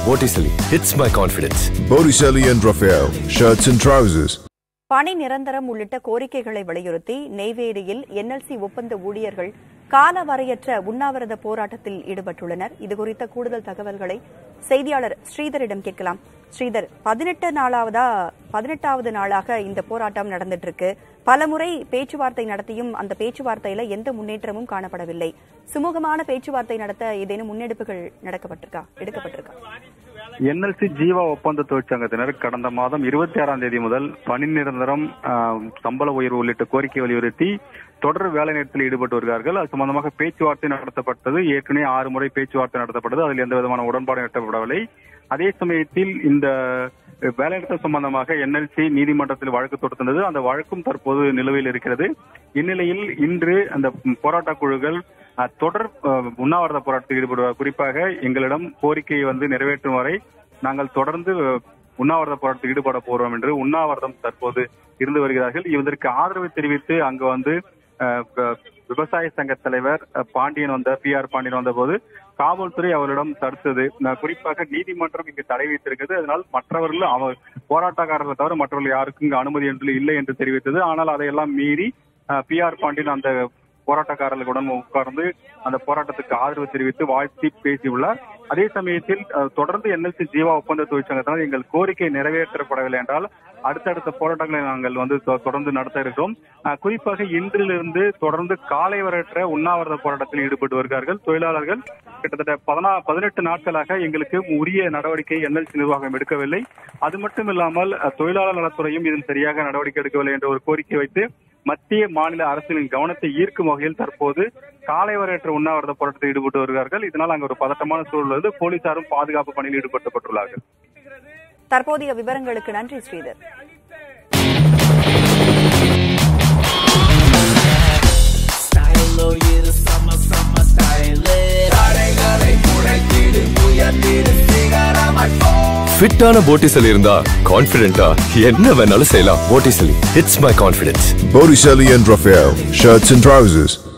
Vorticeli hits my confidence. Botticelli and Raphael, shirts and trousers. பணி நிரந்தரம் உள்ளிட்ட கோரிக்கைகளை வலியுறுத்தி நெய்வேலியில் என்எல்சி ஒப்பந்த ஊழியர்கள் காலவரையற்ற உண்ணாவிரத போராட்டத்தில் ஈடுபட்டுள்ளனர் இதுகுறித்த கூடுதல் தகவல்களை செய்தியாளர் ஸ்ரீதரிடம் கேட்கலாம் ஸ்ரீதர் பதினெட்டு நாளாவதா பதினெட்டாவது நாளாக இந்த போராட்டம் நடந்துட்டு இருக்கு பலமுறை பேச்சுவார்த்தை நடத்தியும் அந்த பேச்சுவார்த்தையில எந்த முன்னேற்றமும் காணப்படவில்லை சுமூகமான பேச்சுவார்த்தை நடத்த ஏதேனும் முன்னெடுப்புகள் நடக்கப்பட்டிருக்கா எடுக்கப்பட்டிருக்கா என்எல்சி ஜீவா ஒப்பந்த தொழிற்சங்கத்தினர் கடந்த மாதம் இருபத்தி ஆறாம் தேதி முதல் பணி நிரந்தரம் ஆஹ், சம்பள உயர்வு உள்ளிட்ட கோரிக்கை வலியுறுத்தி தொடர் வேலை நிறுத்தத்தில் ஈடுபட்டு வருகிறார்கள் அது சம்பந்தமாக பேச்சுவார்த்தை நடத்தப்பட்டது ஏற்கனவே ஆறு முறை பேச்சுவார்த்தை நடத்தப்பட்டது அதில் எந்த விதமான உடன்பாடும் எட்டப்படவில்லை அதே சமயத்தில் இந்த வேலைநிறுத்தம் சம்பந்தமாக என்எல்சி நீதிமன்றத்தில் வழக்கு தொடுத்தது அந்த வழக்கும் தற்போது நிலுவையில் இருக்கிறது இந்நிலையில் இன்று அந்த போராட்ட குழுக்கள் அஹ், தொடர் அஹ், உண்ணாவிரத போராட்டத்தில் ஈடுபடுவார் குறிப்பாக எங்களிடம் கோரிக்கையை வந்து நிறைவேற்றும் வரை நாங்கள் தொடர்ந்து அஹ், உண்ணாவிரத போராட்டத்தில் ஈடுபட போறோம் என்று உண்ணாவிரதம் தற்போது இருந்து வருகிறார்கள் இதற்கு ஆதரவு தெரிவித்து அங்கு வந்து அஹ், க- விவசாய சங்க தலைவர் அஹ், பாண்டியன் வந்த பி ஆர் பாண்டியன் வந்தபோது காவல்துறை அவரிடம் தடுத்தது நான் குறிப்பாக நீதிமன்றம் இங்கு தடை வைத்திருக்கிறது அதனால் மற்றவர்கள் அவர் போராட்டக்காரர்களை தவிர மற்றவர்கள் யாருக்கும் இங்கு அனுமதி என்று இல்லை என்று தெரிவித்தது ஆனால் அதையெல்லாம் மீறி பி ஆர் பாண்டியன் அந்த போராட்டக்காரர்களுடன் உட்கார்ந்து அந்த போராட்டத்துக்கு ஆதரவு தெரிவித்து வாழ்த்தி பேசியுள்ளார் அதே சமயத்தில் அஹ், தொடர்ந்து என்எல்சி ஜீவா ஒப்பந்த தொழிற்சங்கத்தினால் எங்கள் கோரிக்கை நிறைவேற்றப்படவில்லை என்றால் அடுத்தடுத்த போராட்டங்களை நாங்கள் வந்து தொ- தொடர்ந்து நடத்த இருக்கிறோம் அஹ், குறிப்பாக இன்றிலிருந்து தொடர்ந்து காலை வரற்ற உண்ணாவிரத போராட்டத்தில் ஈடுபட்டு வருகிறார்கள் தொழிலாளர்கள் கிட்டத்தட்ட பதினா பதினெட்டு நாட்களாக எங்களுக்கு உரிய நடவடிக்கை என்எல்சி நிர்வாகம் எடுக்கவில்லை அது மட்டும் இல்லாமல் அஹ், தொழிலாளர் நலத்துறையும் இதில் சரியாக நடவடிக்கை எடுக்கவில்லை என்ற ஒரு கோரிக்கை வைத்து மத்திய மாநில அரசின் கவனத்தை ஈர்க்கும் வகையில் தற்போது காலை வரையற்ற உண்ணாவிரத போராட்டத்தில் ஈடுபட்டு வருகிறார்கள் இதனால் அங்கு ஒரு பதட்டமான சூழல் உள்ளது போலீசாரும் பாதுகாப்பு பணியில் ஈடுபட்டுள்ளார்கள் தற்போதைய விவரங்களுக்கு நன்றி Sridhar Style oh yeah, the summer, summer style தடைகளை உடைத்திடு உயர்த்திடு figure on my phone ஃபிட்டான போட்டிசலி இருந்தா கான்ஃபிடென்ட்டா என்ன வேணாலும் செய்யலாம் போட்டிசலி hits my confidence. Botticelli and Raphael, shirts and trousers.